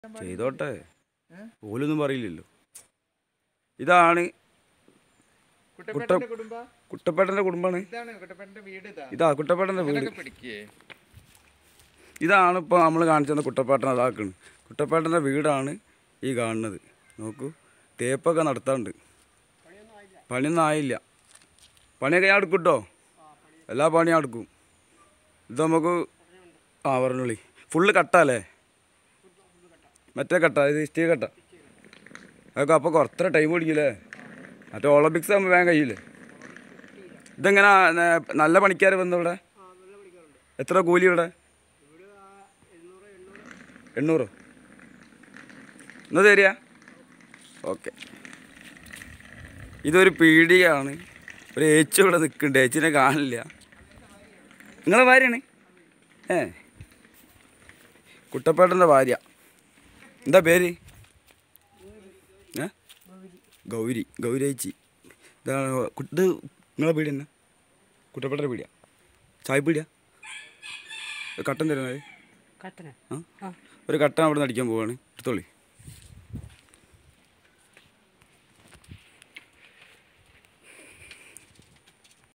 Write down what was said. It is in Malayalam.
ചെയ്തോട്ടെ ഓലൊന്നും പറയില്ലല്ലോ ഇതാണ് കുട്ടപ്പേട്ടന്റെ കുടുംബ കുട്ടപ്പേട്ടൻ്റെ കുടുംബമാണ് ഇതാണ് കുട്ടപ്പേട്ടന്റെ വീട് ഇതാ ഇതാ കുട്ടപ്പേട്ടൻ്റെ വീട് ഇതൊക്കെ പിടിക്കേ ഇതാണ് ഇപ്പോൾ നമ്മൾ കാണിച്ചത് കുട്ടപ്പേട്ടൻ അതാക്കുന്നത് കുട്ടപ്പേട്ടൻ്റെ വീടാണ് ഈ കാണുന്നത് നോക്കൂ തേപ്പൊക്കെ നടത്താറുണ്ട് പണിയൊന്നും ആയില്ല പണിയൊക്കെ ഞാൻ എടുക്കും കേട്ടോ എല്ലാ പണിയും ഞാൻ എടുക്കും ഇത് നമുക്ക് ആ പറഞ്ഞോളി ഫുള്ള് കട്ടല്ലേ മറ്റേ കട്ട ഇത് സ്റ്റീൽ കട്ട അതൊക്കെ അപ്പോൾ കുറച്ച് ടൈം പിടിക്കില്ലേ മറ്റേ ഒളിമ്പിക്സ് ആകുമ്പോൾ വേഗം കഴിയില്ലേ ഇതെങ്ങനെ നല്ല പണിക്കാർ വന്നു ഇവിടെ എത്ര കൂലി ഇവിടെ എണ്ണൂറോ എന്നാ തരിക ഓക്കെ ഇതൊരു പീടികയാണ് ഒരു ഏച്ചു ഇവിടെ നിൽക്കുന്നുണ്ട് ഏച്ചിനെ കാണില്ല നിങ്ങളെ ഭാര്യയാണ് ഏ കുട്ടപ്പേട്ടൻ്റെ ഭാര്യ എന്താ പേര് ഏ ഗൗരി ഗൗരി ചേച്ചി ഇതാണ് കു- ഇത് നിങ്ങളെ പീടിയ എന്നാ കുട്ടപ്പേട്ടൻ്റെ പീടിയ ചായ പീടിയ കട്ടൻ തരുന്നത് കട്ടന ആ ഒരു കട്ടൻ അവിടെ നിന്ന് അടിക്കാൻ പോവാണ് എടുത്തോളി